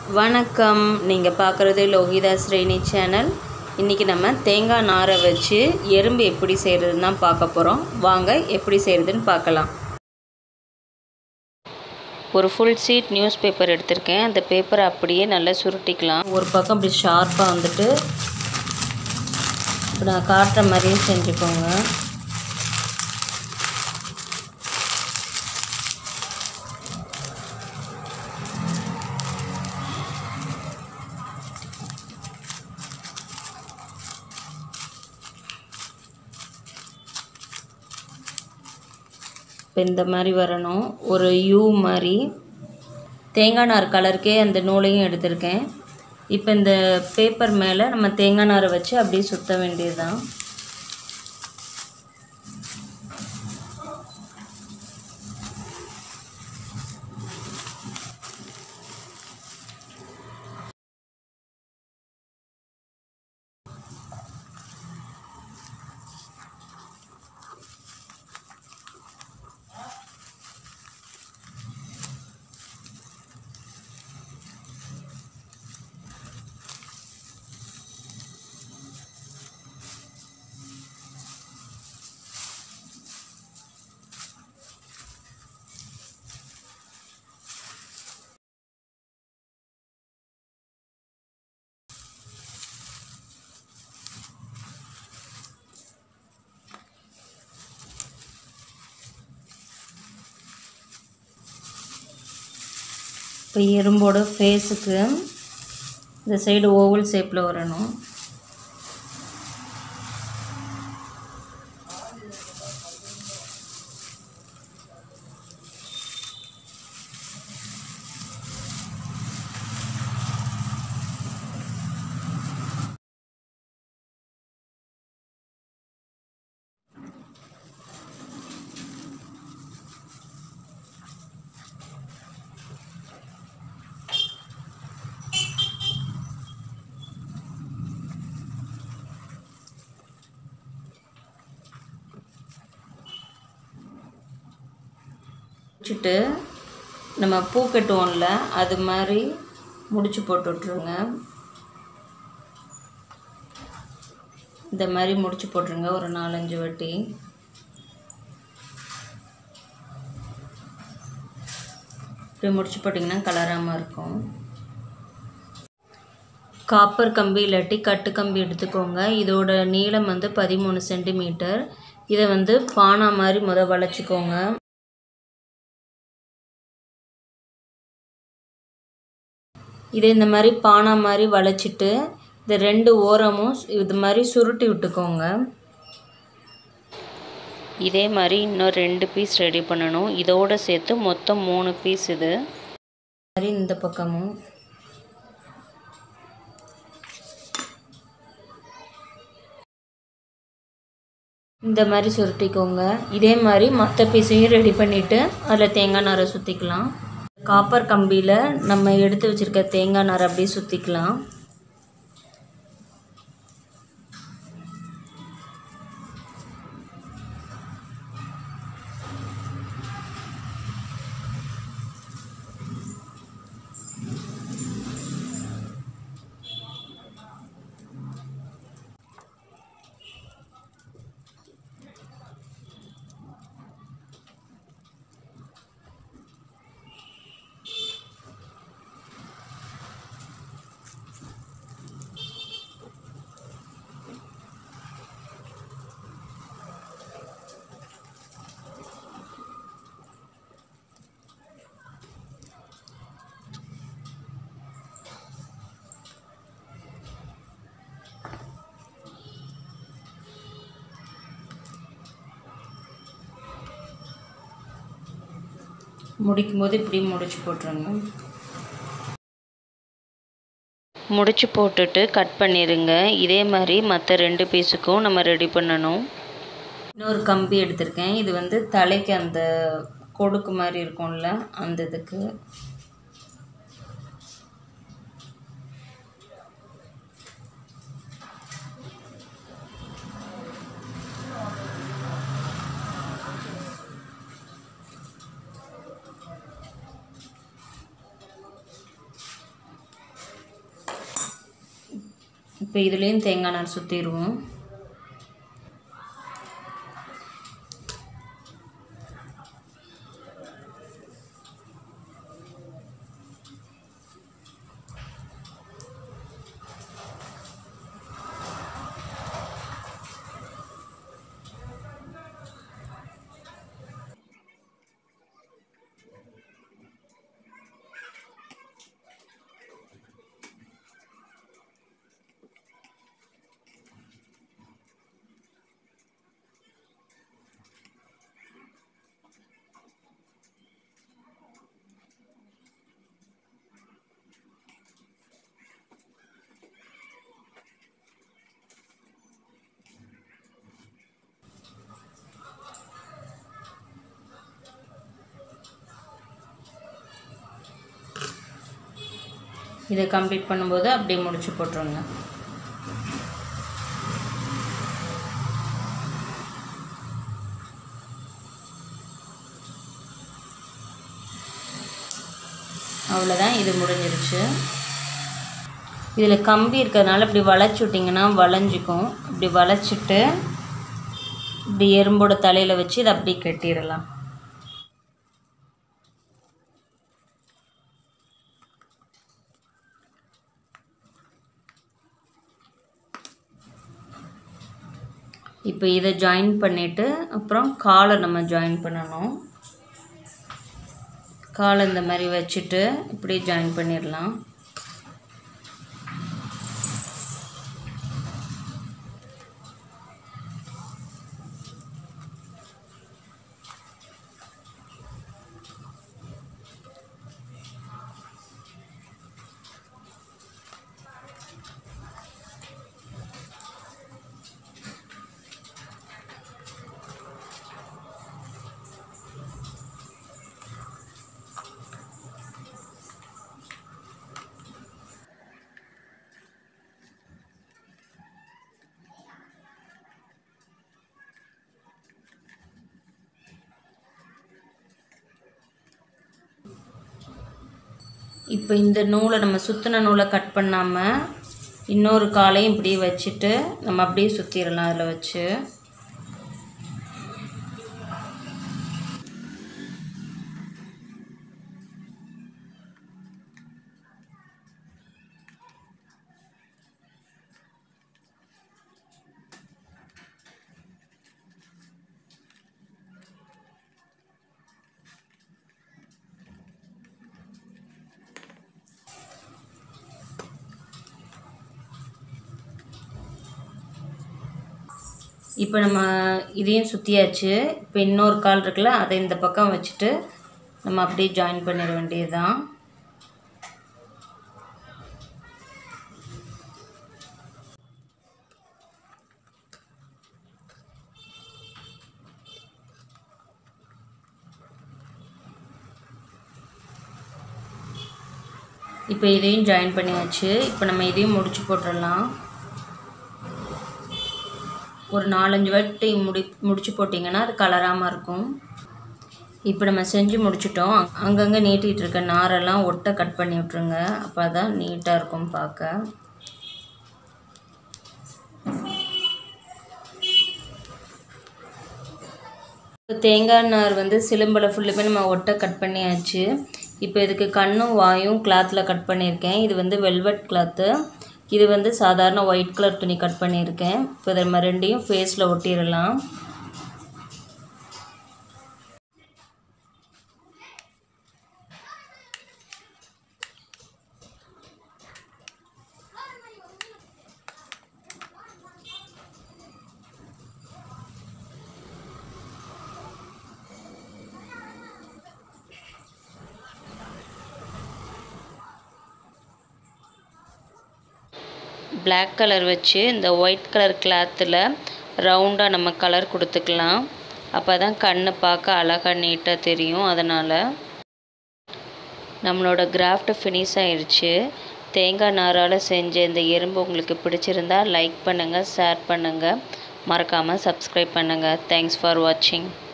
வணக்கம் நீங்கள் பார்க்குறது லோகிதா ஸ்ரேணி சேனல் இன்றைக்கி நம்ம தேங்காய் நாரை வச்சு எறும்பு எப்படி செய்கிறதுன்னு தான் பார்க்க போகிறோம் வாங்க எப்படி செய்கிறதுன்னு பார்க்கலாம் ஒரு ஃபுல் சீட் நியூஸ் பேப்பர் எடுத்திருக்கேன் அந்த பேப்பரை அப்படியே நல்லா சுருட்டிக்கலாம் ஒரு பக்கம் இப்படி ஷார்ப்பாக வந்துட்டு இப்போ நான் காட்டுற மாதிரியே செஞ்சுக்கோங்க இப்போ இந்த மாதிரி வரணும் ஒரு யூ மாதிரி தேங்காய் நார் கலருக்கே அந்த நூலையும் எடுத்திருக்கேன் இப்போ இந்த பேப்பர் மேலே நம்ம தேங்காய் நாரை வச்சு அப்படியே சுற்ற வேண்டியது தான் இப்போ எறும்போட ஃபேஸுக்கு இந்த சைடு ஓவல் ஷேப்பில் வரணும் வச்சுட்டு நம்ம பூ கட்டுவோம்ல அது மாதிரி முடிச்சு போட்டு விட்ருங்க இந்த மாதிரி முடிச்சு போட்டுருங்க ஒரு நாலஞ்சு வாட்டி இப்படி முடிச்சு போட்டிங்கன்னா கலராமல் இருக்கும் காப்பர் கம்பி இல்லாட்டி கட்டு கம்பி எடுத்துக்கோங்க இதோட நீளம் வந்து பதிமூணு சென்டிமீட்டர் இதை வந்து பானா மாதிரி முத வளைச்சிக்கோங்க இதை இந்த மாதிரி பானா மாதிரி வளைச்சிட்டு இந்த ரெண்டு ஓரமும் இது மாதிரி சுருட்டி விட்டுக்கோங்க இதே மாதிரி இன்னும் ரெண்டு பீஸ் ரெடி பண்ணணும் இதோடு சேர்த்து மொத்தம் மூணு பீஸ் இது மாதிரி இந்த பக்கமும் இந்த மாதிரி சுருட்டிக்கோங்க இதே மாதிரி மற்ற பீஸையும் ரெடி பண்ணிவிட்டு அதில் தேங்காய் நாரை சுற்றிக்கலாம் காப்பர் கம்பியில் நம்ம எடுத்து வச்சுருக்க தேங்காய் நார் அப்படியே சுற்றிக்கலாம் முடிக்கும் போது இப்படி முடிச்சு போட்டுருங்க முடிச்சு போட்டுட்டு கட் பண்ணிடுங்க இதே மாதிரி மற்ற ரெண்டு பீஸுக்கும் நம்ம ரெடி பண்ணணும் இன்னொரு கம்பி எடுத்திருக்கேன் இது வந்து தலைக்கு அந்த கொடுக்கு மாதிரி இருக்கும்ல அந்த இதுக்கு இப்போ இதுலேயும் தேங்காய் நார் சுற்றிடுவோம் இதை கம்ப்ளீட் பண்ணும்போது அப்படியே முடிச்சு போட்டுருங்க அவ்வளோதான் இது முடிஞ்சிருச்சு இதில் கம்பி இருக்கிறதுனால இப்படி வளைச்சி விட்டிங்கன்னா வளைஞ்சிக்கும் இப்படி வளைச்சிட்டு இப்படி எறும்போட தலையில் வச்சு இதை அப்படியே கட்டிடலாம் இப்போ இதை ஜாயின் பண்ணிவிட்டு அப்புறம் காலை நம்ம ஜாயின் பண்ணணும் காலை இந்த மாதிரி வச்சுட்டு இப்படி ஜாயின் பண்ணிடலாம் இப்போ இந்த நூலை நம்ம சுற்றின நூலை கட் பண்ணாமல் இன்னொரு காலையும் இப்படியே வச்சுட்டு நம்ம அப்படியே சுற்றிடலாம் அதில் வச்சு இப்போ நம்ம இதையும் சுற்றியாச்சு இப்போ இன்னொரு கால் இருக்குல்ல அதை இந்த பக்கம் வச்சுட்டு நம்ம அப்படியே ஜாயின் பண்ணிட வேண்டியது தான் இப்போ இதையும் ஜாயின் பண்ணியாச்சு இப்போ நம்ம இதையும் முடிச்சு போட்டுடலாம் ஒரு நாலஞ்சு வாட்டி முடி முடிச்சு போட்டிங்கன்னா அது கலராமல் இருக்கும் இப்போ நம்ம செஞ்சு முடிச்சிட்டோம் அங்கங்கே நீட்டிகிட்டு இருக்க நாரெல்லாம் ஒட்டை கட் பண்ணி விட்ருங்க அப்போ தான் நீட்டாக இருக்கும் பார்க்க இப்போ தேங்காய் நார் வந்து சிலம்பில் ஃபுல்லுமே நம்ம ஒட்டை கட் பண்ணியாச்சு இப்போ இதுக்கு கண்ணும் வாயும் கிளாத்தில் கட் பண்ணியிருக்கேன் இது வந்து வெல்வெட் கிளாத்து இது வந்து சாதாரண ஒயிட் கலர் துணி கட் பண்ணியிருக்கேன் இப்போ இதை நம்ம ரெண்டையும் ஃபேஸில் ஒட்டிடலாம் பிளாக் கலர் வச்சு இந்த ஒயிட் கலர் கிளாத்தில் ரவுண்டாக நம்ம கலர் கொடுத்துக்கலாம் அப்போ தான் கண் பார்க்க அழகாக நீட்டாக தெரியும் அதனால் நம்மளோட கிராஃப்ட் ஃபினிஷ் ஆயிடுச்சு தேங்காய் நாரால் செஞ்ச இந்த எறும்பு உங்களுக்கு பிடிச்சிருந்தா லைக் பண்ணுங்கள் ஷேர் பண்ணுங்கள் மறக்காமல் சப்ஸ்கிரைப் பண்ணுங்கள் தேங்க்ஸ் ஃபார் வாட்சிங்